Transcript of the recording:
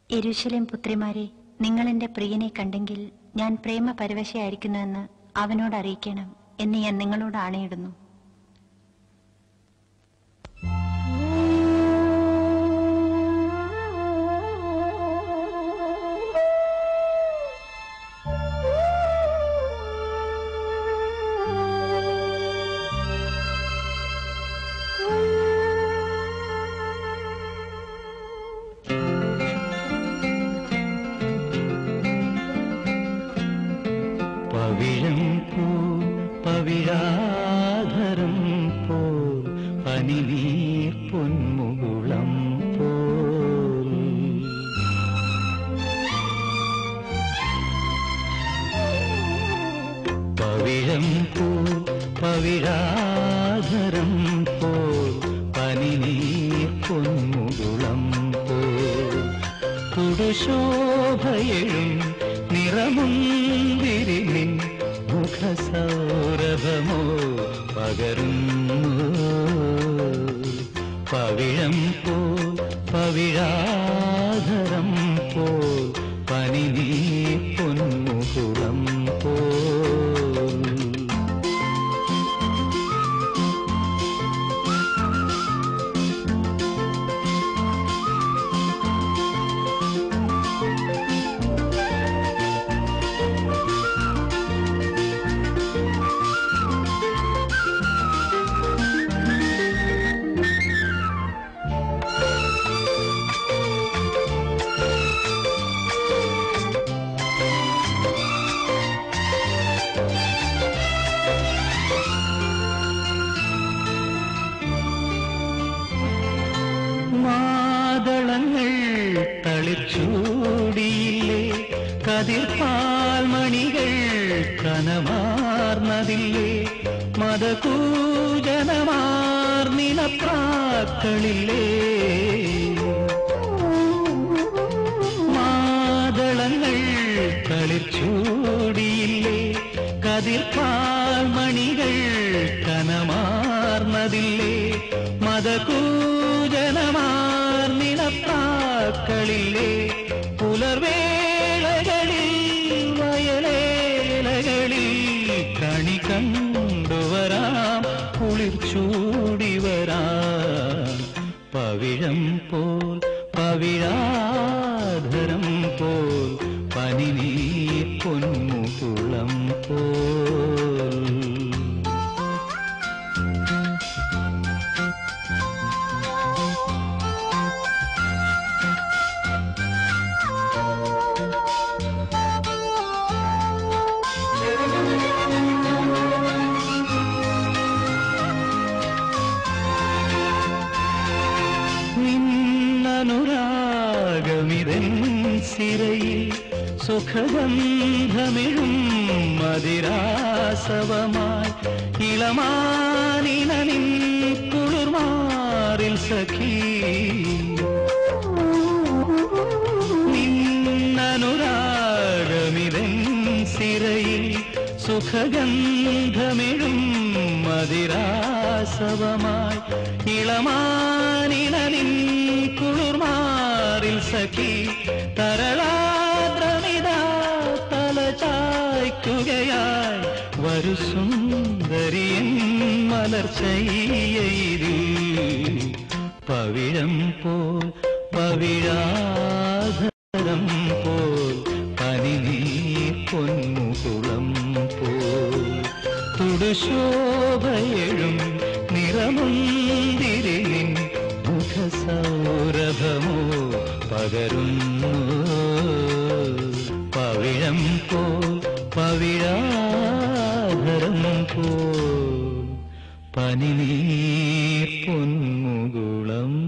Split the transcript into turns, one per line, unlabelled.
യെരൂശലേം പുത്രിമാരെ നിങ്ങൾ എന്റെ പ്രിയനെ കണ്ടെങ്കിൽ ഞാൻ പ്രേമ പരവശയായിരിക്കുന്നുവെന്ന് അവനോട് അറിയിക്കണം എന്ന് ഞാൻ നിങ്ങളോട് ആണയിടുന്നു
പവിഴം പോ പവിഴാധരം പോ പനിനീർ പൊന്മുകുളം പോൽ പവിഴം പോ പവിഴാധരം പോ പനിനീർ പൊന്മുകുളം പോ കുടുശോഭയഴും നിറമുന്തിരി നിൻ മുഖസൗരഭമോ പകരുന്നു പവിഴം പോ പവിഴാധരം പോ പനിനീ പൊന്മുകുളം പോ മാതളങ്ങൾ തളിച്ചൂടിയില്ലേ കതിർപ്പാൽ മണികൾ കനമാർന്നതില്ലേ മതകൂജനമാർന്നിലപ്രാക്കളില്ലേ മാതളങ്ങൾ തളിച്ചൂടിയില്ലേ കതിർപ്പാൽ മണികൾ കനമാർന്നതില്ലേ മതകൂജനമാർന്നിലപ്രാക്കളില്ലേ പുലർവേളകളിൽ വയലേലകളിൽ കണി കണ്ടുവരാം കുളിർ ചൂടി വരാം പവിഴം പോൽ പവിഴാധരം പോൽ പനിനീ പൊന്മുകുളം പോൽ നിന്നനുരാഗമിതൻ സിരയിൽ സുഖഗന്ധമിഴും മതിരാസവമായി ഇളമാനിന നിൻ കുളിർമാറിൽ സഖീ നിന്നനുരാഗമിതൻ സിരയിൽ സുഖഗന്ധമിഴും മതിരാസവമായി ഇളമാനിണലിൻ കുളിർമാറിൽ സഖി തരളാദ്രമിതാ തല ചായ്ക്കുകയായി വരു സുന്ദരിയൻ മലർച്ചയ്യയിൽ പവിഴം പോൽ പവിഴാധരം പോൽ പനിനീ പൊന്മുകുളം പോൽ തുടുശോഭയഴും നിറമുന്തിരി നിൻ മുഖസൗരഭമോ പകരുന്നു പവിഴം പോൽ പവിഴാധരം പോൽ പനിനീർ പൊന്മുകുളം